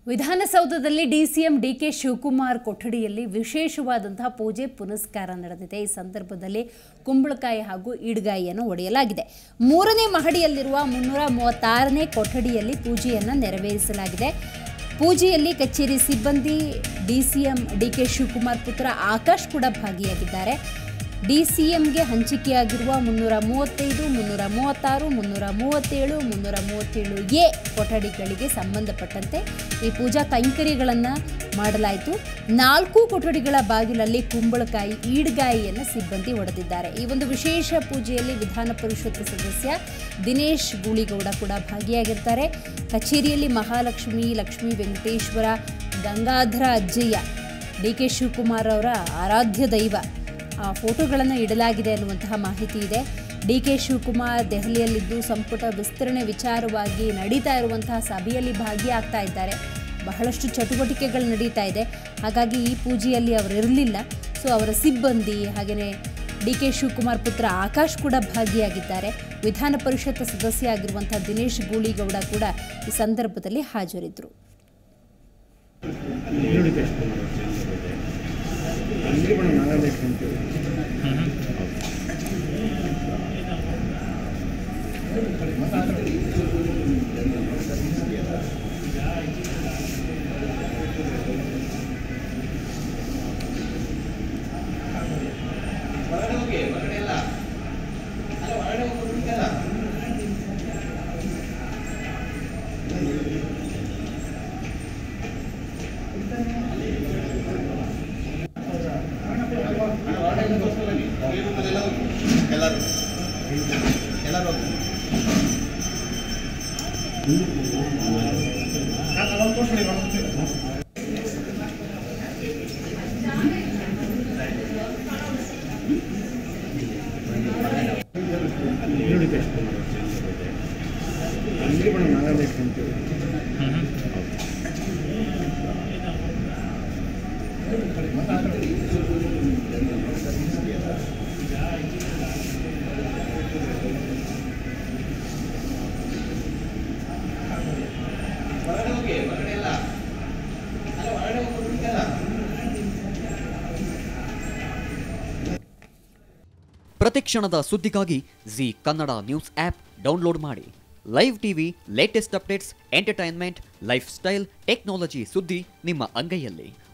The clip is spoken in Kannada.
ವಿಧಾನಸೌಧದಲ್ಲಿ ಡಿಸಿಎಂ ಡಿಕೆ ಶಿವಕುಮಾರ್ ಕೊಠಡಿಯಲ್ಲಿ ವಿಶೇಷವಾದಂತಹ ಪೂಜೆ ಪುನಸ್ಕಾರ ನಡೆದಿದೆ ಈ ಸಂದರ್ಭದಲ್ಲಿ ಕುಂಬಳಕಾಯಿ ಹಾಗೂ ಈಡ್ಗಾಯಿಯನ್ನು ಒಡೆಯಲಾಗಿದೆ ಮೂರನೇ ಮಹಡಿಯಲ್ಲಿರುವ ಮುನ್ನೂರ ಮೂವತ್ತಾರನೇ ಕೊಠಡಿಯಲ್ಲಿ ಪೂಜೆಯನ್ನು ನೆರವೇರಿಸಲಾಗಿದೆ ಪೂಜೆಯಲ್ಲಿ ಕಚೇರಿ ಸಿಬ್ಬಂದಿ ಡಿಸಿಎಂ ಡಿಕೆ ಶಿವಕುಮಾರ್ ಪುತ್ರ ಆಕಾಶ್ ಕೂಡ ಭಾಗಿಯಾಗಿದ್ದಾರೆ ಡಿಸಿಎಂಗೆ ಹಂಚಿಕೆಯಾಗಿರುವ ಮುನ್ನೂರ ಮೂವತ್ತೈದು ಮುನ್ನೂರ ಮೂವತ್ತಾರು ಮುನ್ನೂರ ಮೂವತ್ತೇಳು ಮುನ್ನೂರ ಮೂವತ್ತೇಳು ಎ ಕೊಠಡಿಗಳಿಗೆ ಸಂಬಂಧಪಟ್ಟಂತೆ ಈ ಪೂಜಾ ಕೈಂಕರ್ಯಗಳನ್ನು ಮಾಡಲಾಯಿತು ನಾಲ್ಕು ಕೊಠಡಿಗಳ ಬಾಗಿಲಲ್ಲಿ ಕುಂಬಳಕಾಯಿ ಈಡ್ಗಾಯಿಯನ್ನು ಸಿಬ್ಬಂದಿ ಹೊಡೆದಿದ್ದಾರೆ ಈ ಒಂದು ವಿಶೇಷ ಪೂಜೆಯಲ್ಲಿ ವಿಧಾನ ಪರಿಷತ್ ಸದಸ್ಯ ದಿನೇಶ್ ಗೂಳಿಗೌಡ ಕೂಡ ಭಾಗಿಯಾಗಿರ್ತಾರೆ ಕಚೇರಿಯಲ್ಲಿ ಮಹಾಲಕ್ಷ್ಮಿ ಲಕ್ಷ್ಮೀ ವೆಂಕಟೇಶ್ವರ ಗಂಗಾಧರ ಅಜ್ಜಯ್ಯ ಡಿ ಕೆ ಶಿವಕುಮಾರ್ ಅವರ ಆರಾಧ್ಯ ದೈವ ಆ ಫೋಟೋಗಳನ್ನು ಇಡಲಾಗಿದೆ ಅನ್ನುವಂತಹ ಮಾಹಿತಿ ಇದೆ ಡಿ ಕೆ ಶಿವಕುಮಾರ್ ದೆಹಲಿಯಲ್ಲಿದ್ದು ಸಂಪುಟ ವಿಸ್ತರಣೆ ವಿಚಾರವಾಗಿ ನಡೀತಾ ಇರುವಂತಹ ಸಭೆಯಲ್ಲಿ ಭಾಗಿಯಾಗ್ತಾ ಇದ್ದಾರೆ ಬಹಳಷ್ಟು ಚಟುವಟಿಕೆಗಳು ನಡೀತಾ ಇದೆ ಹಾಗಾಗಿ ಈ ಪೂಜೆಯಲ್ಲಿ ಅವರಿರಲಿಲ್ಲ ಸೊ ಅವರ ಸಿಬ್ಬಂದಿ ಹಾಗೆಯೇ ಡಿ ಕೆ ಶಿವಕುಮಾರ್ ಪುತ್ರ ಆಕಾಶ್ ಕೂಡ ಭಾಗಿಯಾಗಿದ್ದಾರೆ ವಿಧಾನ ಪರಿಷತ್ ಸದಸ್ಯ ಆಗಿರುವಂಥ ದಿನೇಶ್ ಗೂಳಿಗೌಡ ಕೂಡ ಈ ಸಂದರ್ಭದಲ್ಲಿ ಹಾಜರಿದ್ದರು ಎಲ್ಲರೂ ಎಲ್ಲರೂ ಹೊರಗಡೆ ಹೋಗಿ ಹೊರಗಡೆ ಎಲ್ಲ ಅಲ್ಲ ಹೊರಗಡೆ ಹೋಗ್ಬಿಟ್ಟಿಲ್ಲ ಪ್ರತಿಕ್ಷಣದ ಸುದ್ದಿಗಾಗಿ Zee Kannada news app download ಮಾಡಿ live TV latest updates entertainment life style technology ಸುದ್ದಿ ನಿಮ್ಮ ಅಂಗೈಯಲ್ಲಿ